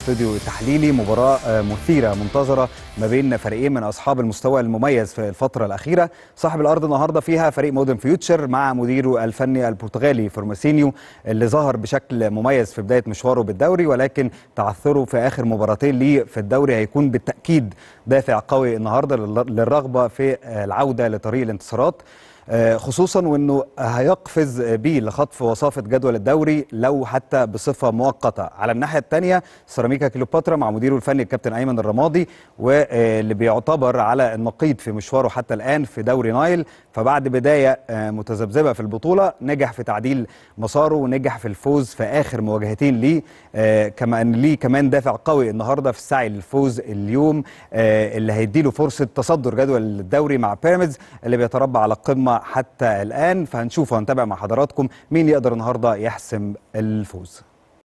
استوديو تحليلي مباراة مثيرة منتظرة ما بين فريقين من أصحاب المستوى المميز في الفترة الأخيرة صاحب الأرض النهاردة فيها فريق مودرن فيوتشر مع مديره الفني البرتغالي فورماسينيو اللي ظهر بشكل مميز في بداية مشواره بالدوري ولكن تعثره في آخر مباراتين ليه في الدوري هيكون بالتأكيد دافع قوي النهاردة للرغبة في العودة لطريق الانتصارات خصوصا وانه هيقفز بيه لخطف وصافه جدول الدوري لو حتى بصفه مؤقته على الناحيه الثانيه سيراميكا كليوباترا مع مديره الفني الكابتن ايمن الرمادي واللي بيعتبر على النقيض في مشواره حتى الان في دوري نايل فبعد بدايه متذبذبه في البطوله نجح في تعديل مساره ونجح في الفوز في اخر مواجهتين ليه كما ان ليه كمان دافع قوي النهارده في السعي للفوز اليوم اللي هيديله فرصه تصدر جدول الدوري مع بيراميدز اللي بيتربع على القمه حتى الآن فهنشوف وهنتابع مع حضراتكم مين يقدر النهاردة يحسم الفوز